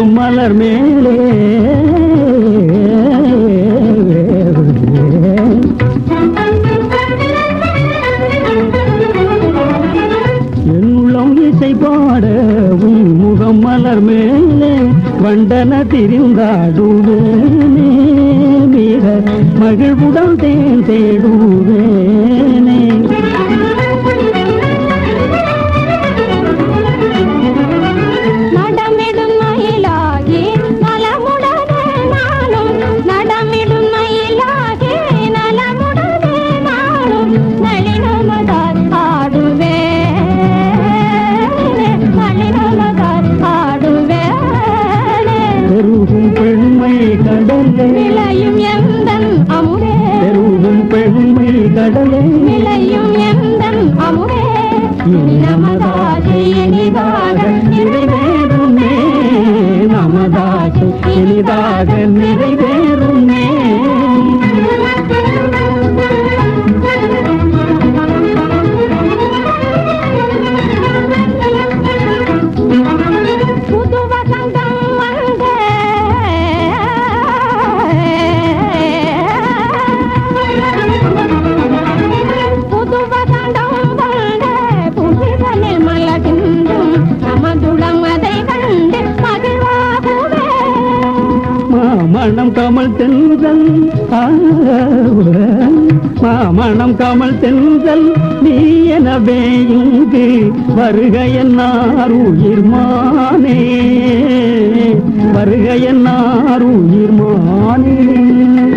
முகம் மலர் மேலே என் உள்ளம் இசை பாட உன் முகம் மலர் மேலே வண்டன திரிந்தாடுவேனே மிக மகிழ்வுடன் தேன் தேடுவேனே நடமிடும் மயிலாகி நலமுடனே நானும் நடமிடும் மயிலாகி நலமுடனே நானும் நளினமதார் ஆடுவேன் நளினமதார் ஆடுவேன் பெருகும் பெண்மை கடலே விளையும் எந்தன் அமுதே பெருகும் பெண்மை கடலே விளையும் எந்தன் அமுதே நமதாசை இனிதாக நிறைவேறுமே நமதாசை இனிதாக நிறைவேறுமே புது வசந்தம் வந்தே புது வசந்தம் வந்தே புவிதனில் மலர்கின்றும் நமதுளம் அதை கண்டு மகிழ்வாகுவே மாமணம் கமல் தென்றல் ஆ, மாமணம் கமல் தென்றல் நீ எனவே இங்கு வருக என்னார் உயிர் மானே வருக என்னார் உயிர் மானே